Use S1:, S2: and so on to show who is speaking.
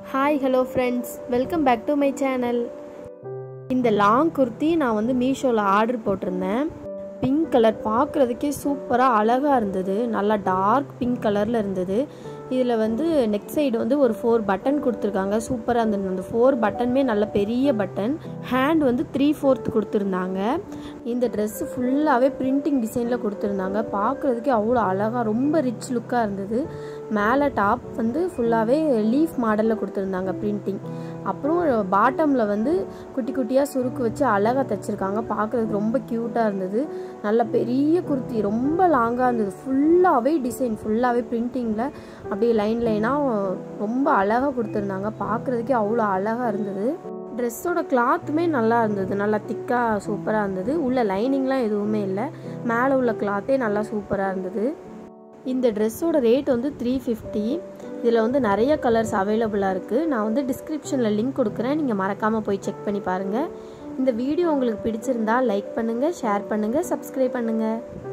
S1: hi hello friends welcome back to my channel இந்த long kurti நான் வந்து மீஷோவில் ஆர்டர் போட்டிருந்தேன் பிங்க் கலர் பார்க்குறதுக்கே சூப்பராக அழகாக இருந்தது நல்லா டார்க் பிங்க் கலரில் இருந்தது இதில் வந்து நெக் சைடு வந்து ஒரு ஃபோர் பட்டன் கொடுத்துருக்காங்க சூப்பராக இருந்தது அந்த ஃபோர் பட்டனுமே நல்ல பெரிய பட்டன் ஹேண்ட் வந்து த்ரீ ஃபோர்த் கொடுத்துருந்தாங்க இந்த ட்ரெஸ்ஸு ஃபுல்லாகவே பிரிண்டிங் டிசைனில் கொடுத்துருந்தாங்க பார்க்குறதுக்கே அவ்வளோ அழகாக ரொம்ப ரிச் லுக்காக இருந்தது மேலே டாப் வந்து ஃபுல்லாகவே லீஃப் மாடலில் கொடுத்துருந்தாங்க பிரிண்டிங் அப்புறம் பாட்டமில் வந்து குட்டி குட்டியாக சுருக்கு வச்சு அழகாக தைச்சிருக்காங்க பார்க்குறதுக்கு ரொம்ப க்யூட்டாக இருந்தது நல்ல பெரிய குர்த்தி ரொம்ப லாங்காக இருந்தது ஃபுல்லாகவே டிசைன் ஃபுல்லாகவே பிரிண்டிங்கில் அப்படியே லைன் லைனாக ரொம்ப அழகாக கொடுத்துருந்தாங்க பார்க்குறதுக்கே அவ்வளோ அழகாக இருந்தது ட்ரெஸ்ஸோட கிளாத்துமே நல்லா இருந்தது நல்லா திக்காக சூப்பராக இருந்தது உள்ள லைனிங்லாம் எதுவுமே இல்லை மேலே உள்ள கிளாத்தே நல்லா சூப்பராக இருந்தது இந்த ட்ரெஸ்ஸோட ரேட் வந்து த்ரீ ஃபிஃப்டி இதில் வந்து நிறைய கலர்ஸ் அவைலபிளாக இருக்குது நான் வந்து டிஸ்கிரிப்ஷனில் லிங்க் கொடுக்குறேன் நீங்கள் மறக்காமல் போய் செக் பண்ணி பாருங்கள் இந்த வீடியோ உங்களுக்கு பிடிச்சிருந்தா லைக் பண்ணுங்கள் ஷேர் பண்ணுங்கள் சப்ஸ்கிரைப் பண்ணுங்கள்